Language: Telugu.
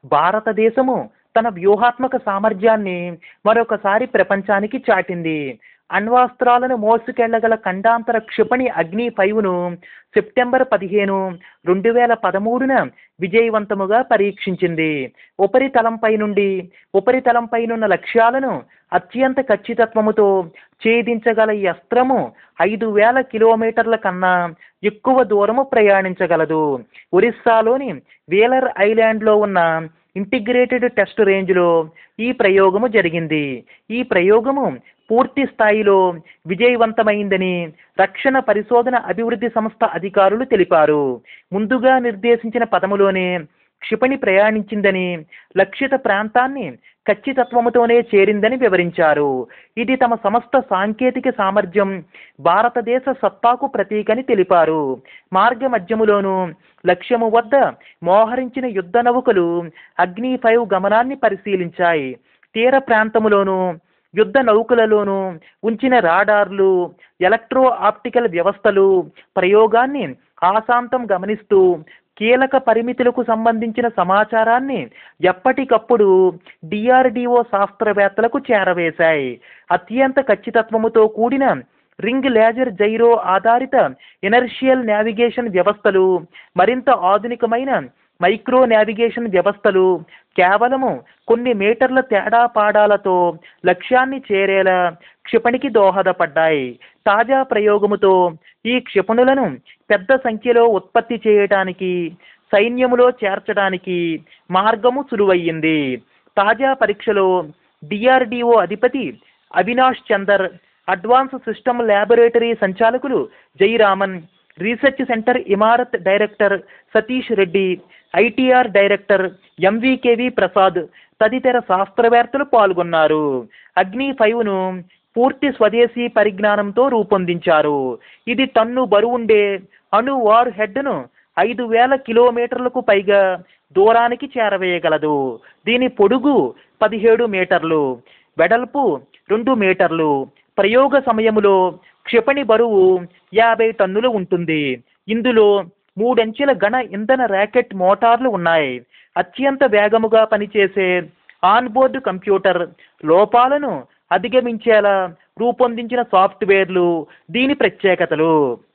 భారతదేశము తన వ్యూహాత్మక సామర్థ్యాన్ని మరొకసారి ప్రపంచానికి చాటింది అణ్వాస్త్రాలను మోసుకెళ్లగల ఖండాంతర క్షిపణి అగ్ని ఫైవ్ను సెప్టెంబర్ పదిహేను రెండు వేల పదమూడున విజయవంతముగా పరీక్షించింది ఉపరితలంపై నుండి ఉపరితలంపైనున్న లక్ష్యాలను అత్యంత ఖచ్చితత్వముతో ఛేదించగల ఈ అస్త్రము ఐదు వేల కిలోమీటర్ల కన్నా ఎక్కువ దూరము ప్రయాణించగలదు ఒరిస్సాలోని వేలర్ ఐలాండ్లో ఉన్న ఇంటిగ్రేటెడ్ టెస్ట్ రేంజ్లో ఈ ప్రయోగము జరిగింది ఈ ప్రయోగము పూర్తి స్థాయిలో విజయవంతమైందని రక్షణ పరిశోధన అభివృద్ధి సంస్థ అధికారులు తెలిపారు ముందుగా నిర్దేశించిన పదములోనే క్షిపణి ప్రయాణించిందని లక్షిత ప్రాంతాన్ని ఖచ్చితత్వముతోనే చేరిందని వివరించారు ఇది తమ సంస్థ సాంకేతిక సామర్థ్యం భారతదేశ సత్తాకు ప్రతీకని తెలిపారు మార్గ మధ్యములోను లక్ష్యము వద్ద మోహరించిన యుద్ధ నౌకలు అగ్ని ఫైవ్ గమనాన్ని పరిశీలించాయి తీర ప్రాంతములోను యుద్ధ నౌకలలోనూ ఉంచిన రాడార్లు ఎలక్ట్రో ఆప్టికల్ వ్యవస్థలు ప్రయోగాన్ని ఆశాంతం గమనిస్తూ కీలక పరిమితులకు సంబంధించిన సమాచారాన్ని ఎప్పటికప్పుడు డిఆర్డిఓ శాస్త్రవేత్తలకు చేరవేశాయి అత్యంత ఖచ్చితత్వముతో కూడిన రింగ్ లేజర్ జైరో ఆధారిత ఇనర్షియల్ నావిగేషన్ వ్యవస్థలు మరింత ఆధునికమైన మైక్రో నావిగేషన్ వ్యవస్థలు కేవలము కొన్ని మీటర్ల తేడా పాడాలతో లక్ష్యాన్ని చేరేలా క్షిపణికి దోహదపడ్డాయి తాజా ప్రయోగముతో ఈ క్షిపణులను పెద్ద సంఖ్యలో ఉత్పత్తి చేయడానికి సైన్యములో చేర్చడానికి మార్గము సులువయ్యింది తాజా పరీక్షలో డిఆర్డిఓ అధిపతి Avinash Chander advance system laboratory సంచాలకులు Jayaraman research centre Imarat director Satheesh Reddy ITR director MVKV Prasad తదితర శాస్త్రవేత్తలు పాల్గొన్నారు అగ్ని ఫైవ్ను పూర్తి స్వదేశీ పరిజ్ఞానంతో రూపొందించారు ఇది టన్ను బరువుండే అణు వార్ హెడ్ను ఐదు వేల కిలోమీటర్లకు పైగా దూరానికి చేరవేయగలదు దీని పొడుగు పదిహేడు మీటర్లు వెడల్పు రెండు మీటర్లు ప్రయోగ సమయములో క్షిపణి బరువు యాభై టన్నులు ఉంటుంది ఇందులో మూడంచెల ఘన ఇంధన ర్యాకెట్ మోటార్లు ఉన్నాయి అత్యంత వేగముగా పనిచేసే ఆన్బోర్డ్ కంప్యూటర్ లోపాలను అధిగమించేలా రూపొందించిన సాఫ్ట్వేర్లు దీని ప్రత్యేకతలు